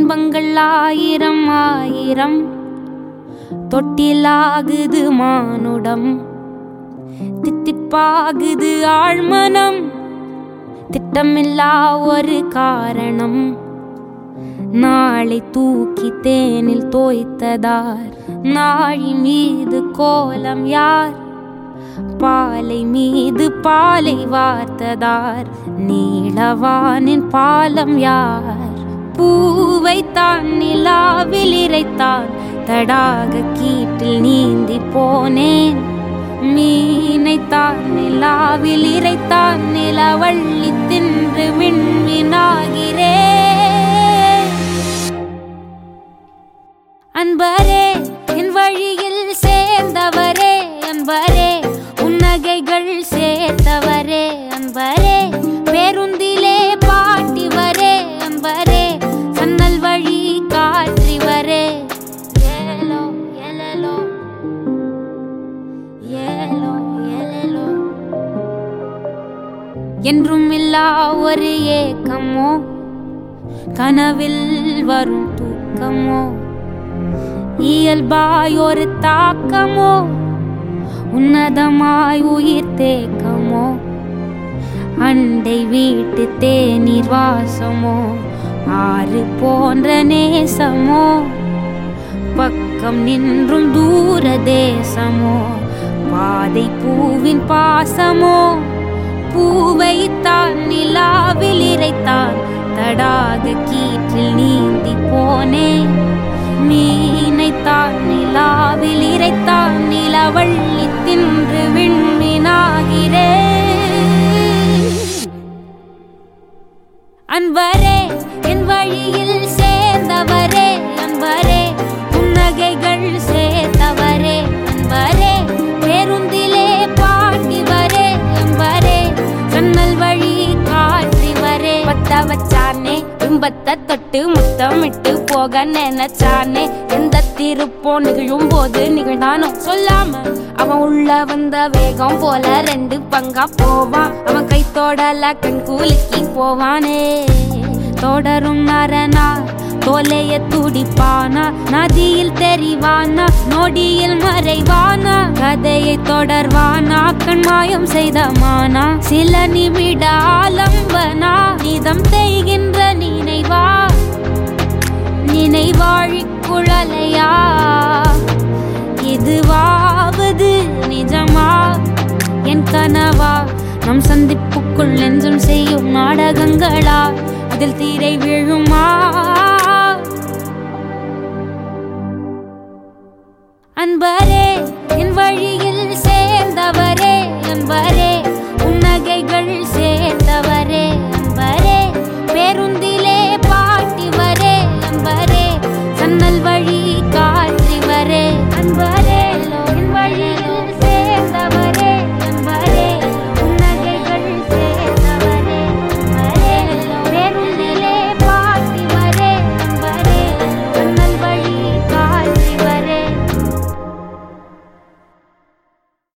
இன்பங்கள் ஆயிரம் ஆயிரம் தொட்டிலாகுது மானுடம் தித்திப்பாகுது ஆழ்மனம் திட்டமில்லா ஒரு காரணம் நாளை தூக்கி தேனில் தோய்த்ததார் நாழி மீது கோலம் யார் பாலை மீது பாலை வார்த்ததார் நீளவானின் பாலம் யார் பூவைத்தான் நிலாவில் இறைத்தான் தடாக கீட்டில் நீந்தி போனேன் மீனைத்தான் நிலாவில் இறைத்தான் நிலவள்ளி தின்று விண்மீனாகிறேன் அன்பரே என் வழியில் சேர்ந்தவரே அன்பரே உன்னகைகள் சேர்த்தவரே அன்பரே பேருந்திலே பாட்டிவரே அன்பரே சன்னல் வழி காற்றிவரே ஏலோ எலலோ ஏலோ எலலோ என்றும் இல்லா ஒரு ஏக்கமோ கனவில் வரும் தூக்கமோ இயல்பாய் ஒரு தாக்கமோ உன்னதமாய் உயிர் தேக்கமோ அண்டை வீட்டு தேநீர் வாசமோ ஆறு போன்ற நேசமோ பக்கம் நின்றும் தூர தேசமோ பாதை பூவின் பாசமோ பூவை தான் நிலாவில் இறைத்தான் தடாக கீற்றில் நீந்தி போனேன் மீனைத்தான் நிலாவில் இறைத்தான் நிலவள்ளி தின்று விண்மீனாகிறேன் அன்பரே என் வழியில் சேர்ந்தவரே அன்பரே புன்னகைகள் சேர்த்தவரே அன்பரே பேருந்திலே பாட்டிவரே அன்பரே சன்னல் வழி காற்றிவரே பத்த வச்சானே துன்பத்தை தொட்டு முத்தமிட்டு போக நினைச்சானே எந்த திருப்போ நிகழும் போது நிகழ்ந்தானோ சொல்லாம அவன் உள்ள வந்த வேகம் போல ரெண்டு பங்கா போவான் அவன் கை தொடல கண் கூலுக்கி போவானே தொடரும் நரனா தோலைய துடிப்பானா நதியில் தெரிவானா நொடியில் மறைவானா கதையை தொடர்வானா கண்மாயம் செய்தமானா சில நிமிட ஆலம்பனா நிதம் செய்கின்ற நினைவா நினைவாழி குழலையா இதுவாவது நிஜமா என் கனவா நம் சந்திப்புக்குள் நெஞ்சம் செய்யும் நாடகங்களா அதில் தீரை விழுமா அன்பரே என் வழியில்